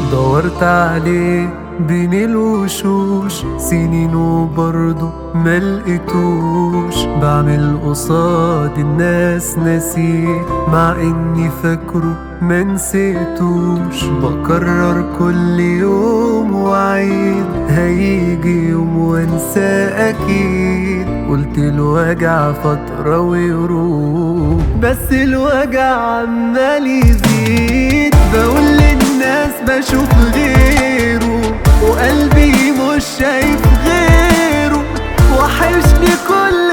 دورت عليه بين الوشوش سنين وبرضه ملقتوش بعمل قصاد الناس نسيه مع اني فاكره منسيتوش بكرر كل يوم وعيد هيجي يوم وانساه اكيد قلت الوجع فترة ويروح بس الوجع عمال يزيد بقول للناس بشوف غيره وقلبي مش شايف غيره وحشني كل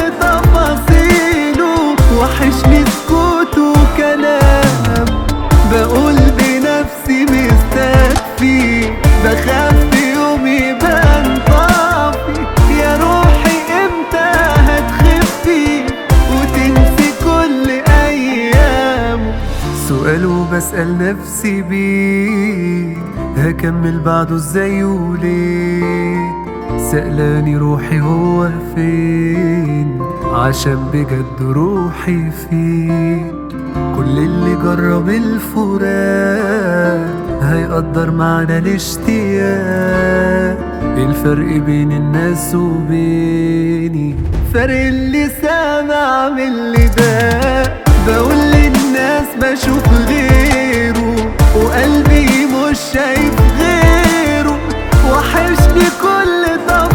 تفاصيله وحشني سكوته وكلام بقول بنفسي مستكفي بخاف في يوم يبان طافي يا روحي امتى هتخفي وتنسي كل ايامه سؤال وبسأل نفسي بيه هكمل بعده ازاي وليه سألاني روحي هو فين عشان بجد روحي فيه كل اللي جرب الفراق هيقدر معنى الاشتياق الفرق بين الناس وبيني فرق اللي سامع من اللي ده بقول للناس بشوف غيره وقلبي مش شايف غيره وحشني كل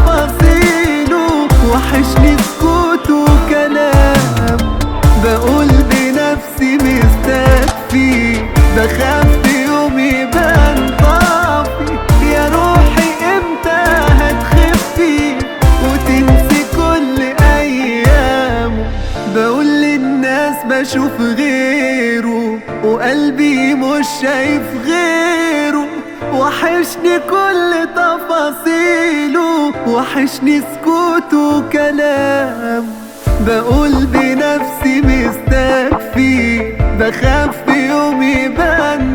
تفاصيله وحشني سكوته وكلام بقول بنفسي مستكفي بخاف في يوم يبان طافي يا روحي امتى هتخفي وتنسي كل ايامه بقول للناس بشوف غيره وقلبي مش شايف غيره وحشني كل تفاصيله وحشني سكوته وكلام بقول بنفسي مستكفي بخاف في يوم يبان